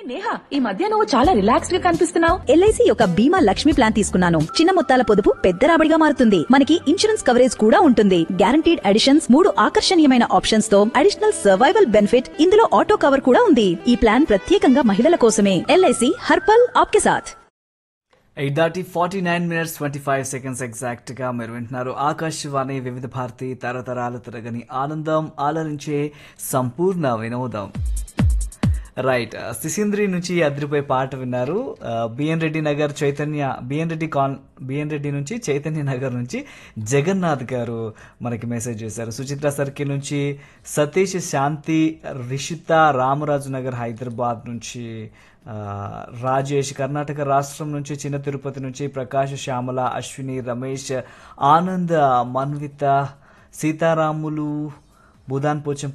నేహా ఈ మధ్య నువ్వు చాలా రిలాక్స్డ్ గా కనిపిస్తున్నావు ఎల్ఐసి యొక్క బీమా లక్ష్మి ప్లాన్ తీసుకున్నాను చిన్న మొత్తాల పొదుపు పెద్ద రాబడిగా మారుతుంది మనకి ఇన్సూరెన్స్ కవరేజ్ కూడా ఉంటుంది గ్యారంటీడ్ అడిషన్స్ మూడు ఆకర్షణీయమైన ఆప్షన్స్ తో అడిషనల్ సర్వైవల్ బెనిఫిట్ ఇందులో ఆటో కవర్ కూడా ఉంది ఈ ప్లాన్ ప్రత్యేకంగా మహిళల కోసమే ఎల్ఐసి హర్పల్ ఆప్కే సాథ్ ఎయిట్ దాటి forty nine minutes twenty five seconds exact గా మీరు వింటున్నారు ఆకాశవాణి వివిధ భారతి తరతరాలు తిరగని ఆనందం ఆలరించే సంపూర్ణ వినోదం రైట్ సిసింద్రి నుంచి అద్రిపోయే పాట విన్నారు బిఎన్ రెడ్డి నగర్ చైతన్య బిఎన్ రెడ్డి కాన్ బిఎన్ రెడ్డి నుంచి చైతన్య నగర్ నుంచి జగన్నాథ్ గారు మనకి మెసేజ్ చేశారు సుచిత్ర సర్కిల్ నుంచి సతీష్ శాంతి రిషిత రామరాజు నగర్ హైదరాబాద్ నుంచి ఆ, రాజేష్ కర్ణాటక రాష్ట్రం నుంచి చిన్న తిరుపతి నుంచి ప్రకాష్ శ్యామల అశ్విని రమేష్ ఆనంద్ మన్విత సీతారాములు బుధాన్ పోచం